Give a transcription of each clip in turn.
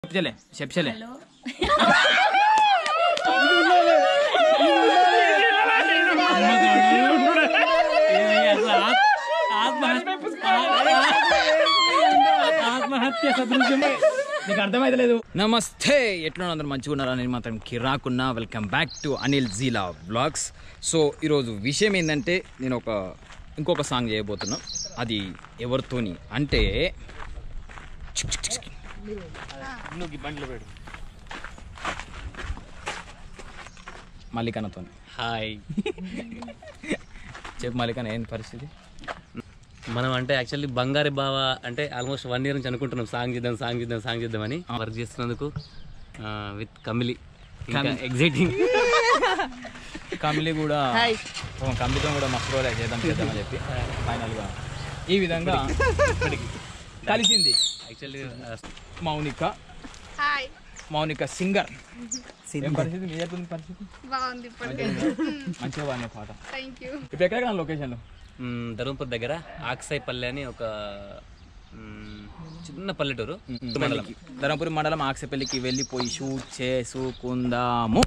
చెప్చలే చెప్చలే hello ఆత్మహత్య సదృశ్యం నీకు అర్థమైతలేదు నమస్తే ఎట్లా అందరూ మంచిగా ఉన్నారా నేను మాత్రం కిరాకున్నా welcome back to Anil Geela vlogs so ఈరోజు విషయం ఏంటంటే నేను ఒక ఇంకొక సాంగ్ చేయబోతున్నా అది ఎవరితోని అంటే మల్లికన్నతో హాయ్ చెప్పు మల్లికన్న ఏంటి పరిస్థితి మనం అంటే యాక్చువల్లీ బంగారి బావ అంటే ఆల్మోస్ట్ వన్ ఇయర్ నుంచి అనుకుంటున్నాం సాంగ్ చేద్దాం సాంగ్ చేద్దాం సాంగ్ చేద్దామని వర్క్ చేస్తున్నందుకు విత్ కమిలి ఇంకా ఎగ్జైటింగ్ కమిలి కూడా ఓ, కమిలితో కూడా మస్తు రోజులు చేద్దాం చేద్దామని చెప్పి ఫైనల్గా ఈ విధంగా కలిసింది actually Mounika hi Mounika singer ఏం పరిస్థితి మీ ఎట్లుంది పరిస్థితి బాగుంది ఇప్పటికే మంచిగా పాడిన పాట థ్యాంక్ యూ ఇప్పుడు ఎక్కడ లొకేషన్లో ధర్మపూర్ దగ్గర ఆక్సాయి పల్లె అని ఒక మ్, చిన్న పల్లెటూరు మండలం ధర్మపురి మండలం ఆక్సపల్లికి వెళ్ళిపోయి షూట్ చేసుకుందాము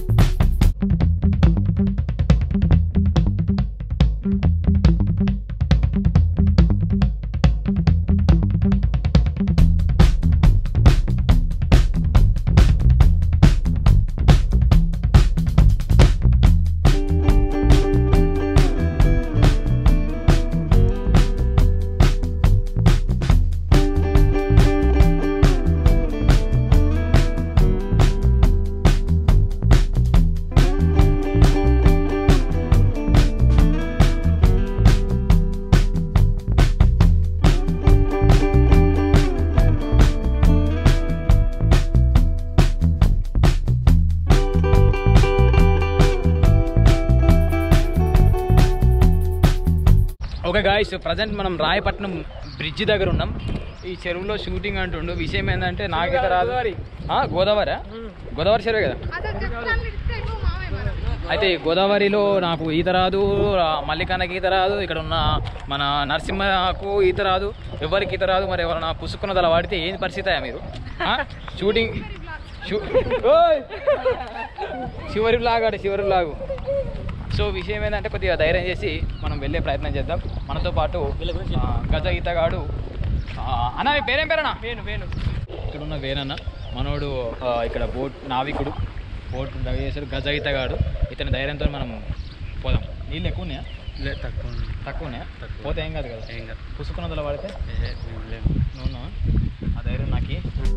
ఓకే గాయస్ ప్రజెంట్ మనం రాయపట్నం బ్రిడ్జ్ దగ్గర ఉన్నాం ఈ చెరువులో షూటింగ్ అంటుండు విషయం ఏంటంటే నాకైతే రాదు ఆ, గోదావరి గోదావరి చెరువే కదా అసలు చెప్తాను ఇటు మామయ్య మనం అయితే ఈ గోదావరిలో నాకు ఈత రాదు ఆ మల్లికాన్నకి ఈత రాదు ఇక్కడ ఉన్న మన నరసింహకు ఈత రాదు ఎవరికి ఈత రాదు మరి ఎవరైనా పుసుకున్నది అలా వాడితే ఏం పరిస్థితి అయ్యా మీరు ఆ? షూటింగ్ షూ- ఓయ్! చివరి బ్లాగ్ ఆడు చివరి బ్లాగు సో విషయం ఏంటంటే కొద్దిగా ధైర్యం చేసి మనం వెళ్ళే ప్రయత్నం చేద్దాం మనతో పాటు ఆ, గజ ఈతగాడు ఆ, అన్న మీ పేరేం పేరన్నా వేణు వేణు ఇక్కడ ఉన్న వేనన్న మనోడు ఆ, ఇక్కడ బోట్ నావికుడు బోట్ డ్రైవ్ చేశాడు గజ ఈతగాడు ఇతని ధైర్యంతో మనం పోదాం నీళ్ళు ఎక్కువ ఉన్నాయా తక్కువ తక్కువ ఉన్నాయా తక్కువ. పోతే ఏం కాదు కదా ఏం కాదు. పుసుకున్నదలా పడితే ఏ, మేము లేము. నువ్వు ఆ ధైర్యం నాకి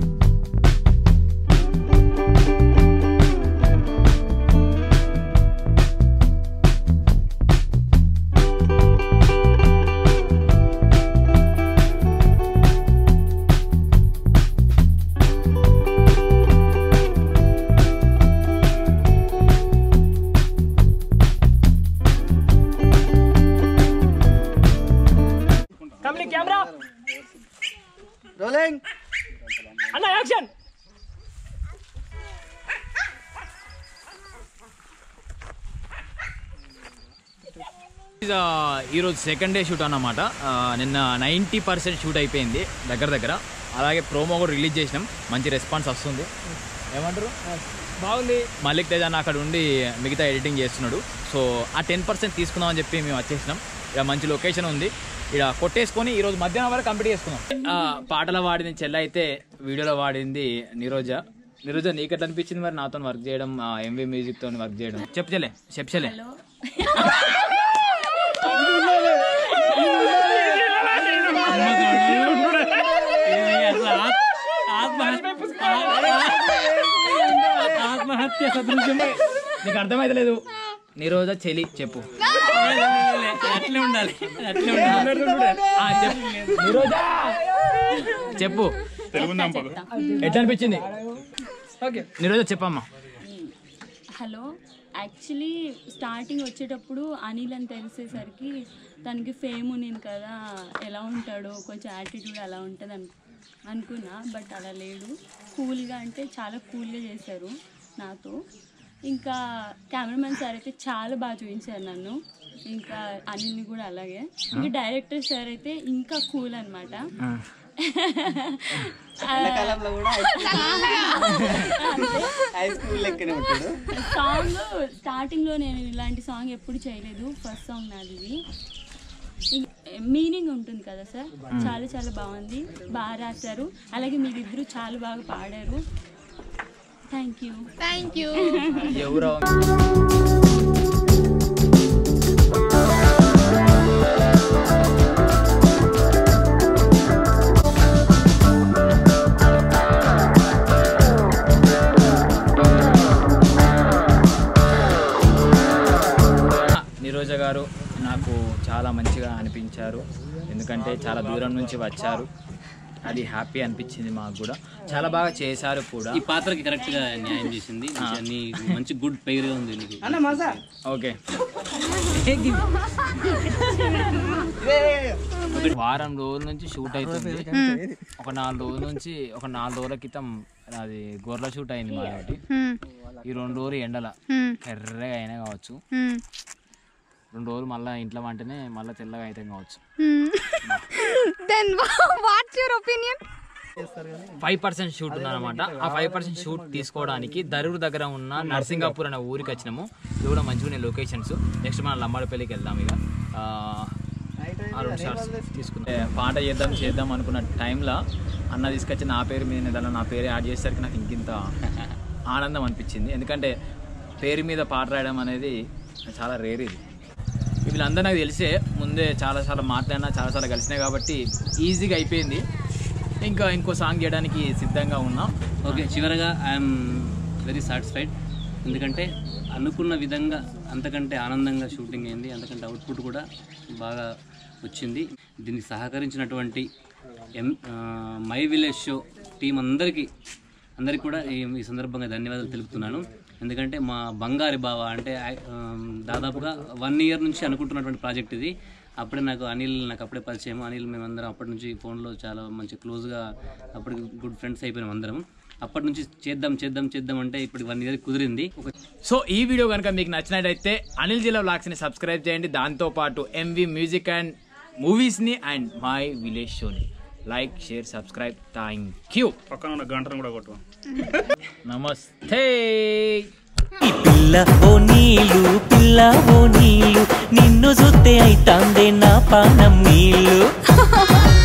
ఇది, ఆ, ఈరోజు సెకండ్ డే షూట్ అన్నమాట ఆ, నిన్న నైంటీ పర్సెంట్ షూట్ అయిపోయింది దగ్గర దగ్గర అలాగే ప్రోమో కూడా రిలీజ్ చేసినాం మంచి రెస్పాన్స్ వస్తుంది ఏమంటారు బాగుంది మల్లిక్ తేజ అన్న అక్కడ ఉండి మిగతా ఎడిటింగ్ చేస్తున్నాడు సో ఆ టెన్ పర్సెంట్ తీసుకుందామని చెప్పి మేము వచ్చేసినాం ఇక మంచి లొకేషన్ ఉంది ఇక కొట్టేసుకొని ఈరోజు మధ్యాహ్నం వరకు కంప్లీట్ చేసుకున్నాం ఆ, పాటలో వాడింది చెల్ల అయితే వీడియోలో వాడింది నిరోజ నిరోజ నీకు ఎట్లా అనిపించింది మరి నాతో వర్క్ చేయడం ఎంవి మ్యూజిక్ తోని వర్క్ చేయడం చెప్పలే చెప్పలే హలో ఆత్మహత్య సదృశ్యం నీకు అర్థమైతలేదు నిరోజ చెలి చెప్పు అట్లే ఉండాలి అట్లే ఉండాలి ఆ, చెప్పు నిరోజ చెప్పు ఎట్లా అనిపించింది ఓకే నిరోజ చెప్పమ్మా హలో యాక్చువల్లీ స్టార్టింగ్ వచ్చేటప్పుడు అనిల్ అని తెలిసేసరికి తనకి ఫేమ్ ఉన్నింది కదా ఎలా ఉంటాడో కొంచెం యాటిట్యూడ్ అలా ఉంటుంది అను అనుకున్నా బట్ అలా లేడు కూల్గా అంటే చాలా కూల్గా చేశారు నాతో ఇంకా కెమెరామెన్ సార్ అయితే చాలా బాగా చూపించారు నన్ను ఇంకా అనిల్ని కూడా అలాగే ఇంకా డైరెక్టర్ సార్ అయితే ఇంకా కూల్ అనమాట ఎండాకాలంలో కూడా హై స్కూల్ లెక్కనే ఉంటాడు సాంగ్ స్టార్టింగ్ లో నేను ఇలాంటి సాంగ్ ఎప్పుడు చేయలేదు ఫస్ట్ సాంగ్ నాది ఇది మీనింగ్ ఉంటుంది కదా సార్ చాలా చాలా బాగుంది బాగా రాశారు అలాగే మీరిద్దరు చాలా బాగా పాడారు థ్యాంక్ యూ థ్యాంక్ యూ ఎవరో నిరోజ గారు నాకు చాలా మంచిగా అనిపించారు ఎందుకంటే చాలా దూరం నుంచి వచ్చారు అది హ్యాపీ అనిపించింది మాకు కూడా చాలా బాగా చేశారు కూడా ఈ పాత్రకి కరెక్ట్ గా న్యాయం చేసింది మంచి అన్ని మంచి గుడ్ పేరుగా ఉంది నీకు అన్న మజా ఓకే వారం రోజుల నుంచి షూట్ అవుతుంది ఒక నాలుగు రోజుల నుంచి ఒక నాలుగు రోజుల క్రితం అది గొర్రెల షూట్ అయింది మా ఒకటి ఈ రెండు రోజులు ఎండల ఎర్రగా అయినా కావచ్చు రెండు రోజులు మళ్ళీ ఇంట్లో వంటనే మళ్ళీ తెల్లగా అయితే కావచ్చు then what's your opinion five percent shoot ఉందన్నమాట ఆ ఫైవ్ పర్సెంట్ షూట్ తీసుకోవడానికి దరూర్ దగ్గర ఉన్న నర్సింగాపూర్ అనే ఊరికి వచ్చినాము ఇది కూడా మంచిగా ఉన్నాయి లొకేషన్స్ నెక్స్ట్ మనం లంబాడపల్లికి వెళ్దాం ఇక ఆ, ఆ రెండు షార్ట్స్ తీసుకుందాం ఏ, పాట చేద్దాం చేద్దాం అనుకున్న టైంలో అన్న తీసుకొచ్చి నా పేరు మీద దానిలో నా పేరు యాడ్ చేసేసరికి నాకు ఇంకింత ఆనందం అనిపించింది ఎందుకంటే పేరు మీద పాట రాయడం అనేది చాలా రేర్ ఇది వీళ్ళందరూ నాకు తెలిసే ముందే చాలాసార్లు మాట్లాడినా చాలాసార్లు కలిసినాయి కాబట్టి ఈజీగా అయిపోయింది ఇంకా ఇంకో సాంగ్ చేయడానికి సిద్ధంగా ఉన్నాం ఓకే చివరగా ఐఎమ్ వెరీ సాటిస్ఫైడ్ ఎందుకంటే అనుకున్న విధంగా అంతకంటే ఆనందంగా షూటింగ్ అయింది అంతకంటే అవుట్పుట్ కూడా బాగా వచ్చింది దీనికి సహకరించినటువంటి ఎం ఆ, మై విలేజ్ షో టీం అందరికీ అందరికీ కూడా ఈ ఈ సందర్భంగా ధన్యవాదాలు తెలుపుతున్నాను ఎందుకంటే మా బంగారి బావ అంటే ఆ, దాదాపుగా వన్ ఇయర్ నుంచి అనుకుంటున్నటువంటి ప్రాజెక్ట్ ఇది అప్పుడే నాకు అనిల్ నాకు అప్పుడే పరిచయం అనిల్ మేమందరం అప్పటి నుంచి ఫోన్లో చాలా మంచి క్లోజ్గా అప్పటికి గుడ్ ఫ్రెండ్స్ అయిపోయినాం అందరం అప్పటి నుంచి చేద్దాం చేద్దాం చేద్దాం అంటే ఇప్పుడు వన్ ఇయర్ కుదిరింది ఒక సో ఈ వీడియో కనుక మీకు నచ్చినట్టయితే అనిల్ జిల్లా బ్లాగ్స్ని సబ్స్క్రైబ్ చేయండి దాంతోపాటు ఎంవి మ్యూజిక్ అండ్ మూవీస్ని అండ్ మై విలేజ్ షోని like share subscribe thank you పక్కన ఉన్న గంటను కూడా కొట్టు నమస్తే ఈ పిల్ల ఓ నీళ్ళు పిల్ల ఓ నీళ్ళు నిన్ను చూస్తే అయితాందే నా పానం నీళ్ళు